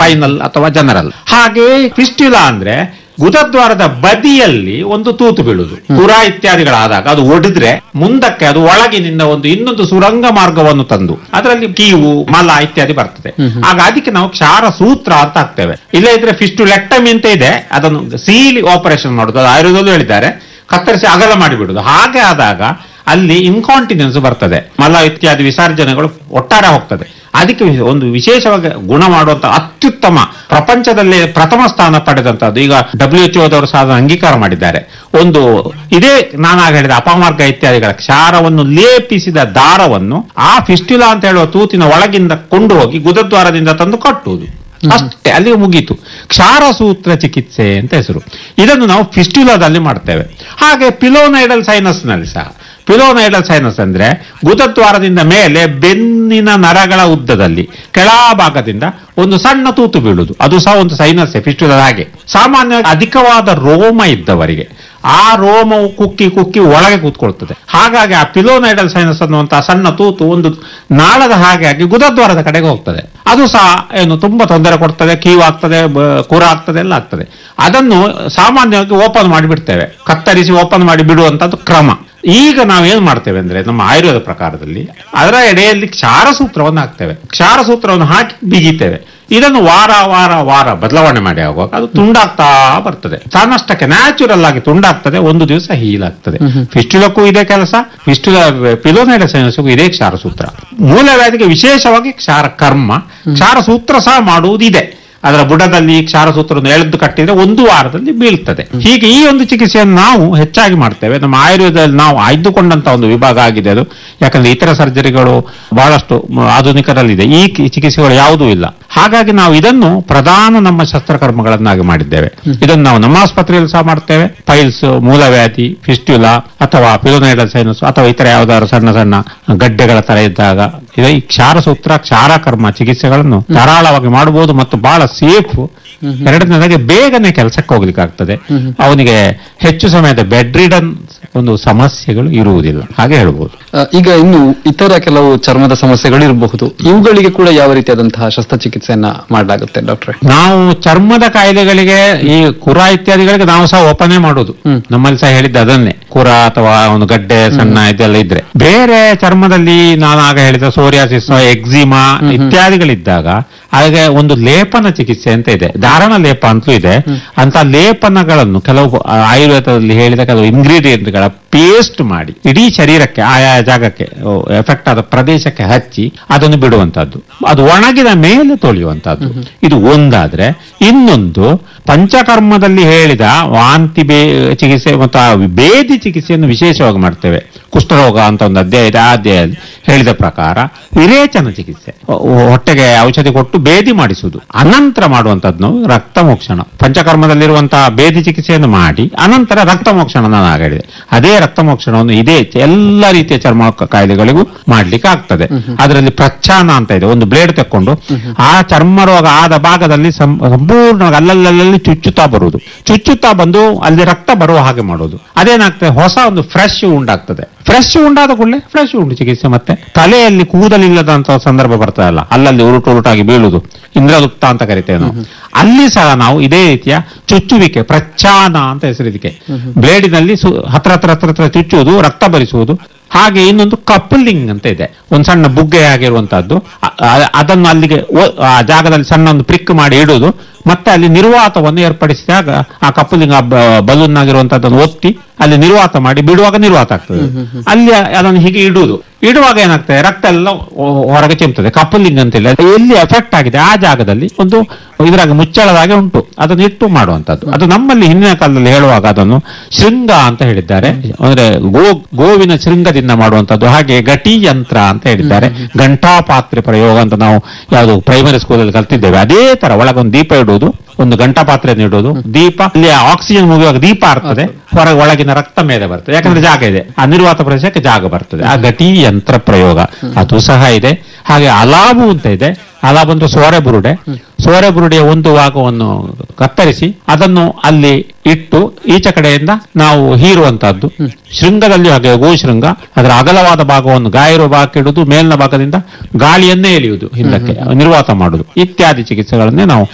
spinal ಅಥವಾ general ಹಾಗೆ ಫಿಸ್ಟ್ಯುಲಾ ಅಂದ್ರೆ ಗುದದ್ವಾರದ ಬದಿಯಲ್ಲಿ ಒಂದು ತೂತು ಬೀಳುದು ಪುರ ಇತ್ಯಾದಿಗಳಾದಾಗ ಅದು ಒಡೆದ್ರೆ ಮುಂದಕ್ಕೆ ಅದು ಒಳಗಿನಿಂದ ಒಂದು ಇನ್ನೊಂದು ಸುರಂಗ ಮಾರ್ಗವನ್ನು ತಂದು ಅದರಲ್ಲಿ ಕೀವು ಮಲ ಇತ್ಯಾದಿ ಬರ್ತದೆ ಆಗ ಅದಕ್ಕೆ ನಾವು ಕ್ಷಾರ ಸೂತ್ರ ಅಂತ ಹಾಕ್ತೇವೆ ಇಲ್ಲ ಇದ್ರೆ ಫಿಸ್ಟುಲೆಕ್ಟಮಿ ಅಂತ ಇದೆ ಅದನ್ನು ಸೀಲಿ ಆಪರೇಷನ್ ಮಾಡುದು ಅದು ಆಯುರ್ವೇದಲ್ಲೂ ಹೇಳಿದ್ದಾರೆ ಕತ್ತರಿಸಿ ಅಗಲ ಮಾಡಿಬಿಡುದು ಹಾಗೆ ಆದಾಗ ಅಲ್ಲಿ ಇನ್ಕಾಂಟಿನೆನ್ಸ್ ಬರ್ತದೆ ಮಲ ಇತ್ಯಾದಿ ವಿಸರ್ಜನೆಗಳು ಒಟ್ಟಾರೆ ಹೋಗ್ತದೆ ಅದಕ್ಕೆ ವಿ- ಒಂದು ವಿಶೇಷವಾಗಿ ಗುಣ ಮಾಡುವಂತ ಅತ್ಯುತ್ತಮ ಪ್ರಪಂಚದಲ್ಲೇ ಪ್ರಥಮ ಸ್ಥಾನ ಪಡೆದಂತದ್ದು ಈಗ ಡಬ್ಲ್ಯೂ ಎಚ್ ಓದವರು ಸಹ ಅದನ್ನು ಅಂಗೀಕಾರ ಮಾಡಿದ್ದಾರೆ ಒಂದು ಇದೇ ನಾನಾಗ ಹೇಳಿದ ಅಪಮಾರ್ಗ ಇತ್ಯಾದಿಗಳ ಕ್ಷಾರವನ್ನು ಲೇಪಿಸಿದ ದಾರವನ್ನು ಆ ಫಿಸ್ಟ್ಯುಲಾ ಅಂತ ಹೇಳುವ ತೂತಿನ ಒಳಗಿಂದ ಕೊಂಡು ಹೋಗಿ ಗುದದ್ವಾರದಿಂದ ತಂದು ಕಟ್ಟುವುದು ಅಷ್ಟೇ ಅಲ್ಲಿಗೆ ಮುಗೀತು ಕ್ಷಾರ ಸೂತ್ರ ಚಿಕಿತ್ಸೆ ಅಂತ ಹೆಸರು ಇದನ್ನು ನಾವು ಫಿಸ್ಟ್ಯುಲಾದಲ್ಲಿ ಮಾಡ್ತೇವೆ ಹಾಗೆ ಪಿಲೋನೈಡಲ್ ಸೈನಸ್ ನಲ್ಲಿ ಸಹ ಪಿಲೋನೈಡಲ್ ಸೈನಸ್ ಅಂದ್ರೆ ಗುದದ್ವಾರದಿಂದ ಮೇಲೆ ಬೆನ್ನಿನ ನರಗಳ ಉದ್ದದಲ್ಲಿ ಕೆಳಭಾಗದಿಂದ ಒಂದು ಸಣ್ಣ ತೂತು ಬೀಳುವುದು ಅದು ಸಹ ಒಂದು ಸೈನಸ್ ಫಿಸ್ಟ್ಯುಲದ ಹಾಗೆ ಸಾಮಾನ್ಯವಾಗಿ ಅಧಿಕವಾದ ರೋಮ ಇದ್ದವರಿಗೆ ಆ ರೋಮವು ಕುಕ್ಕಿ ಕುಕ್ಕಿ ಒಳಗೆ ಕೂತ್ಕೊಳ್ತದೆ ಹಾಗಾಗಿ ಆ ಪಿಲೋನೈಡಲ್ ಸೈನಸ್ ಅನ್ನುವಂತಹ ಸಣ್ಣ ತೂತು ಒಂದು ನಾಳದ ಹಾಗೆ ಆಗಿ ಗುದದ್ವಾರದ ಕಡೆಗೆ ಹೋಗ್ತದೆ ಅದು ಸಹ ಏನು ತುಂಬಾ ತೊಂದರೆ ಕೊಡ್ತದೆ ಕೀವು ಆಗ್ತದೆ ಬ- ಕುರ ಆಗ್ತದೆ ಎಲ್ಲ ಆಗ್ತದೆ ಅದನ್ನು ಸಾಮಾನ್ಯವಾಗಿ ಓಪನ್ ಮಾಡಿ ಬಿಡ್ತೇವೆ ಕತ್ತರಿಸಿ ಓಪನ್ ಮಾಡಿ ಬಿಡುವಂತದ್ದು ಕ್ರಮ ಈಗ ನಾವೇನ್ ಮಾಡ್ತೇವೆ ಅಂದ್ರೆ ನಮ್ಮ ಆಯುರ್ವೇದ ಪ್ರಕಾರದಲ್ಲಿ ಅದರ ಎಡೆಯಲ್ಲಿ ಕ್ಷಾರ ಸೂತ್ರವನ್ನು ಹಾಕ್ತೇವೆ ಕ್ಷಾರ ಸೂತ್ರವನ್ನು ಹಾಕಿ ಬಿಗಿತೇವೆ ಇದನ್ನು ವಾರ ವಾರ ವಾರ ಬದಲಾವಣೆ ಮಾಡಿ ಆಗುವಾಗ ಅದು ತುಂಡಾಗ್ತಾ ಬರ್ತದೆ ತನ್ನಷ್ಟಕ್ಕೆ ನ್ಯಾಚುರಲ್ ಆಗಿ ತುಂಡಾಗ್ತದೆ ಒಂದು ದಿವಸ ಹೀಲ್ ಆಗ್ತದೆ ಫಿಸ್ಟುಲಕ್ಕೂ ಇದೇ ಕೆಲಸ ಫಿಸ್ಟುಲ ಪಿಲೋನೈಡಸೈನಸ್ಗೂ ಇದೇ ಕ್ಷಾರ ಸೂತ್ರ ಮೂಲವ್ಯಾಧಿಗೆ ವಿಶೇಷವಾಗಿ ಕ್ಷಾರ ಕರ್ಮ ಕ್ಷಾರ ಸೂತ್ರ ಸಹ ಮಾಡುವುದಿದೆ ಅದರ ಬುಡದಲ್ಲಿ ಕ್ಷಾರ ಸೂತ್ರವನ್ನು ಎಳೆದು ಕಟ್ಟಿದ್ರೆ ಒಂದು ವಾರದಲ್ಲಿ ಬೀಳ್ತದೆ ಹೀಗೆ ಈ ಒಂದು ಚಿಕಿತ್ಸೆಯನ್ನು ನಾವು ಹೆಚ್ಚಾಗಿ ಮಾಡ್ತೇವೆ ನಮ್ಮ ಆಯುರ್ವೇದದಲ್ಲಿ ನಾವು ಆಯ್ದುಕೊಂಡಂತ ಒಂದು ವಿಭಾಗ ಆಗಿದೆ ಅದು ಯಾಕಂದ್ರೆ ಇತರ ಸರ್ಜರಿಗಳು ಬಹಳಷ್ಟು ಮ- ಆಧುನಿಕರಲ್ಲಿದೆ ಈ ಕಿ- ಚಿಕಿತ್ಸೆಗಳು ಯಾವುದೂ ಇಲ್ಲ ಹಾಗಾಗಿ ನಾವು ಇದನ್ನು ಪ್ರಧಾನ ನಮ್ಮ ಶಸ್ತ್ರಕರ್ಮಗಳನ್ನಾಗಿ ಮಾಡಿದ್ದೇವೆ ಇದನ್ನು ನಾವು ನಮ್ಮ ಆಸ್ಪತ್ರೆಯಲ್ಲಿ ಸಹ ಮಾಡ್ತೇವೆ ಪೈಲ್ಸ್ ಮೂಲವ್ಯಾಧಿ ಫಿಸ್ಟ್ಯುಲಾ ಅಥವಾ ಪಿಲೋನೈಡಲ್ ಸೈನಸ್ ಅಥವಾ ಇತರ ಯಾವ್ದಾದ್ರು ಸಣ್ಣ ಸಣ್ಣ ಗಡ್ಡೆಗಳ ತರ ಇದ್ದಾಗ ಇದು ಈ ಕ್ಷಾರ ಸೂತ್ರ ಕ್ಷಾರ ಕರ್ಮ ಚಿಕಿತ್ಸೆಗಳನ್ನು ಧಾರಾಳವಾಗಿ ಮಾಡಬಹುದು ಮತ್ತು ಬಹಳ ಸೇಫ್ ಎರಡನೇದಾಗಿ ಬೇಗನೆ ಕೆಲಸಕ್ಕೆ ಹೋಗ್ಲಿಕ್ಕೆ ಆಗ್ತದೆ ಅವನಿಗೆ ಹೆಚ್ಚು ಸಮಯದ ಬೆಡ್ ರಿಡನ್ ಒಂದು ಸಮಸ್ಯೆಗಳು ಇರುವುದಿಲ್ಲ ಹಾಗೆ ಹೇಳ್ಬೋದು ಆ, ಈಗ ಇನ್ನು ಇತರ ಕೆಲವು ಚರ್ಮದ ಸಮಸ್ಯೆಗಳು ಇರಬಹುದು ಇವುಗಳಿಗೆ ಕೂಡ ಯಾವ ರೀತಿಯಾದಂತಹ ಶಸ್ತ್ರಚಿಕಿತ್ಸೆಯನ್ನ ಮಾಡಲಾಗುತ್ತೆ ಡಾಕ್ಟ್ರೆ ನಾವು ಚರ್ಮದ ಕಾಯಿಲೆಗಳಿಗೆ ಈ ಕುರ ಇತ್ಯಾದಿಗಳಿಗೆ ನಾವು ಸಹ ಓಪನೇ ಮಾಡುದು ನಮ್ಮಲ್ಲಿ ಸಹ ಹೇಳಿದ್ದ ಅದನ್ನೇ ಕುರ ಅಥವಾ ಒಂದು ಗಡ್ಡೆ ಸಣ್ಣ ಇದೆಲ್ಲ ಇದ್ರೆ ಬೇರೆ ಚರ್ಮದಲ್ಲಿ ನಾನು ಆಗ ಹೇಳಿದ ಸೋರಿಯಾಸಿಸ್ ಎಕ್ಸಿಮಾ ಇತ್ಯಾದಿಗಳಿದ್ದಾಗ ಹಾಗೆ ಒಂದು ಲೇಪನ ಚಿಕಿತ್ಸೆ ಅಂತ ಇದೆ ಧಾರಣ ಲೇಪ ಅಂತಲೂ ಇದೆ ಅಂತ ಲೇಪನಗಳನ್ನು ಕೆಲವು ಆ, ಆಯುರ್ವೇದದಲ್ಲಿ ಹೇಳಿದ ಕೆಲವು ಇಂಗ್ರೀಡಿಯೆಂಟ್ಗಳ ಪೇಸ್ಟ್ ಮಾಡಿ ಇಡೀ ಶರೀರಕ್ಕೆ ಆಯಾ ಜಾಗಕ್ಕೆ ಎಫೆಕ್ಟ್ ಆದ ಪ್ರದೇಶಕ್ಕೆ ಹಚ್ಚಿ ಅದನ್ನು ಬಿಡುವಂತದ್ದು ಅದು ಒಣಗಿದ ಮೇಲೆ ತೊಳೆಯುವಂತದ್ದು ಇದು ಒಂದಾದ್ರೆ ಇನ್ನೊಂದು ಪಂಚಕರ್ಮದಲ್ಲಿ ಹೇಳಿದ ವಾಂತಿ ಬೇ ಚಿಕಿತ್ಸೆ ಮತ್ತು ಆ ಬೇದಿ ಚಿಕಿತ್ಸೆಯನ್ನು ವಿಶೇಷವಾಗಿ ಮಾಡ್ತೇವೆ ಕುಷ್ಠರೋಗ ಅಂತ ಒಂದು ಅಧ್ಯಾಯ ಇದೆ ಆ ಅಧ್ಯಾಯದಲ್ಲಿ ಹೇಳಿದ ಪ್ರಕಾರ ವಿರೇಚನ ಚಿಕಿತ್ಸೆ ಹೊ- ಹೊಟ್ಟೆಗೆ ಔಷಧಿ ಕೊಟ್ಟು ಬೇದಿ ಮಾಡಿಸುವುದು ಅನಂತರ ಮಾಡುವಂತದ್ದು ನಾವು ರಕ್ತ ಮೋಕ್ಷಣ ಪಂಚಕರ್ಮದಲ್ಲಿರುವಂತಹ ಬೇದಿ ಚಿಕಿತ್ಸೆಯನ್ನು ಮಾಡಿ ಅನಂತರ ರಕ್ತ ಮೋಕ್ಷಣ ನಾನು ಆಗ ಹೇಳಿದೆ ಅದೇ ರಕ್ತ ಮೋಕ್ಷಣವನ್ನು ಇದೇ ಚ- ಎಲ್ಲ ರೀತಿಯ ಚರ್ಮ ಕ- ಕಾಯಿಲೆಗಳಿಗೂ ಮಾಡ್ಲಿಕ್ಕೆ ಆಗ್ತದೆ ಅದರಲ್ಲಿ ಪ್ರಚ್ಛಾನ ಅಂತ ಇದೆ ಒಂದು ಬ್ಲೇಡ್ ತೆಕ್ಕೊಂಡು ಆ ಚರ್ಮ ರೋಗ ಆದ ಭಾಗದಲ್ಲಿ ಸಂ- ಸಂಪೂರ್ಣವಾಗಿ ಅಲ್ಲಲ್ಲಲ್ಲಿ ಚುಚ್ಚುತ್ತಾ ಬರುವುದು ಚುಚ್ಚುತ್ತಾ ಬಂದು ಅಲ್ಲಿ ರಕ್ತ ಬರುವ ಹಾಗೆ ಮಾಡೋದು ಅದೇನಾಗ್ತದೆ ಹೊಸ ಒಂದು ಫ್ರೆಶ್ ಉಂಡಾಗ್ತದೆ ಫ್ರೆಶ್ ಉಂಡಾದ ಕೂಡಲೇ ಫ್ರೆಶ್ ಉಂಡು ಚಿಕಿತ್ಸೆ ಮತ್ತೆ ತಲೆಯಲ್ಲಿ ಕೂದಲಿಲ್ಲದಂತ ಸಂದರ್ಭ ಬರ್ತದಲ್ಲ ಅಲ್ಲಲ್ಲಿ ಉರುಟು ಉರುಟಾಗಿ ಬೀಳುದು ಇಂದ್ರಗುಪ್ತ ಅಂತ ಕರಿತೇವೆ ನಾವು ಅಲ್ಲಿ ಸಹ ನಾವು ಇದೇ ರೀತಿಯ ಚುಚ್ಚುವಿಕೆ ಪ್ರಚ್ಛಾನ ಅಂತ ಹೆಸರು ಇದಕ್ಕೆ ಬ್ಲೇಡಿನಲ್ಲಿ ಸು- ಹತ್ರ ಹತ್ರ ಹತ್ರ ಹತ್ರ ಚುಚ್ಚುವುದು ರಕ್ತ ಬರಿಸುವುದು ಹಾಗೆ ಇನ್ನೊಂದು ಕಪ್ಪಲಿಂಗ್ ಅಂತ ಇದೆ ಒಂದು ಸಣ್ಣ ಬುಗ್ಗೆ ಆಗಿರುವಂತಹದ್ದು ಅ- ಅ- ಅದನ್ನು ಅಲ್ಲಿಗೆ ಒ- ಆ ಜಾಗದಲ್ಲಿ ಸಣ್ಣ ಒಂದು ಪ್ರಿಕ್ ಮಾಡಿ ಇಡುವುದು ಮತ್ತೆ ಅಲ್ಲಿ ನಿರ್ವಾತವನ್ನು ಏರ್ಪಡಿಸಿದಾಗ ಆ ಕಪ್ಪಲಿಂಗ್ ಬಲೂನ್ ಆಗಿರುವಂತದ್ದನ್ನು ಒತ್ತಿ ಅಲ್ಲಿ ನಿರ್ವಾತ ಮಾಡಿ ಬಿಡುವಾಗ ನಿರ್ವಾತ ಆಗ್ತದೆ ಅಲ್ಲಿ ಅದನ್ನು ಹೀಗೆ ಇಡುವುದು ಇಡುವಾಗ ಏನಾಗ್ತದೆ ರಕ್ತ ಎಲ್ಲ ಹೊ- ಹೊರಗೆ ಚಿಮ್ತದೆ ಕಪ್ಪಲಿಂಗ್ ಅಂತ ಹೇಳಿ ಅದು ಎಲ್ಲಿ ಎಫೆಕ್ಟ್ ಆಗಿದೆ ಆ ಜಾಗದಲ್ಲಿ ಒಂದು ಇದ್ರಾಗ ಮುಚ್ಚಳದಾಗೆ ಉಂಟು ಅದನ್ನು ಇಟ್ಟು ಮಾಡುವಂತದ್ದು ಅದು ನಮ್ಮಲ್ಲಿ ಹಿಂದಿನ ಕಾಲದಲ್ಲಿ ಹೇಳುವಾಗ ಅದನ್ನು ಶೃಂಗ ಅಂತ ಹೇಳಿದ್ದಾರೆ ಅಂದ್ರೆ ಗೋ ಗೋವಿನ ಶೃಂಗದಿಂದ ಮಾಡುವಂತದ್ದು ಹಾಗೆ ಗಟಿ ಯಂತ್ರ ಅಂತ ಹೇಳಿದ್ದಾರೆ ಘಂಟಾಪಾತ್ರೆ ಪ್ರಯೋಗ ಅಂತ ನಾವು ಯಾವುದು ಪ್ರೈಮರಿ ಸ್ಕೂಲಲ್ಲಿ ಕಲ್ತಿದ್ದೇವೆ ಅದೇ ತರ ಒಳಗೊಂದು ದೀಪ ಇಡುವುದು ಒಂದು ಗಂಟಾ ಪಾತ್ರೆಯನ್ನು ಇಡುವುದು ದೀಪ ಅಲ್ಲಿ ಆಕ್ಸಿಜನ್ ಮುಗಿಯುವಾಗ ದೀಪ ಆರ್ತದೆ ಹೊರಗೆ ಒಳಗಿನ ರಕ್ತ ಮೇಲೆ ಬರ್ತದೆ ಯಾಕಂದ್ರೆ ಜಾಗ ಇದೆ ಆ ನಿರ್ವಾತ ಪ್ರದೇಶಕ್ಕೆ ಜಾಗ ಬರ್ತದೆ ಆ ಗಟಿ ಯಂತ್ರ ಪ್ರಯೋಗ ಅದು ಸಹ ಇದೆ ಹಾಗೆ ಅಲಾಬು ಅಂತ ಇದೆ ಅಲಾಬ್ ಅಂದ್ರೆ ಸೋರೆ ಬುರುಡೆ ಸೋರೆ ಬುರುಡೆಯ ಒಂದು ಭಾಗವನ್ನು ಕತ್ತರಿಸಿ ಅದನ್ನು ಅಲ್ಲಿ ಇಟ್ಟು ಈಚೆ ಕಡೆಯಿಂದ ನಾವು ಹೀರುವಂತಹದ್ದು ಶೃಂಗದಲ್ಲಿ ಹಾಗೆ ಗೋಶೃಂಗ ಅದರ ಅಗಲವಾದ ಭಾಗವನ್ನು ಗಾಯ ಇರುವ ಭಾಗಕ್ಕೆ ಇಡುವುದು ಮೇಲಿನ ಭಾಗದಿಂದ ಗಾಳಿಯನ್ನೇ ಎಳೆಯುವುದು ಹಿಂದಕ್ಕೆ ನಿರ್ವಾತ ಮಾಡುವುದು ಇತ್ಯಾದಿ ಚಿಕಿತ್ಸೆಗಳನ್ನೇ ನಾವು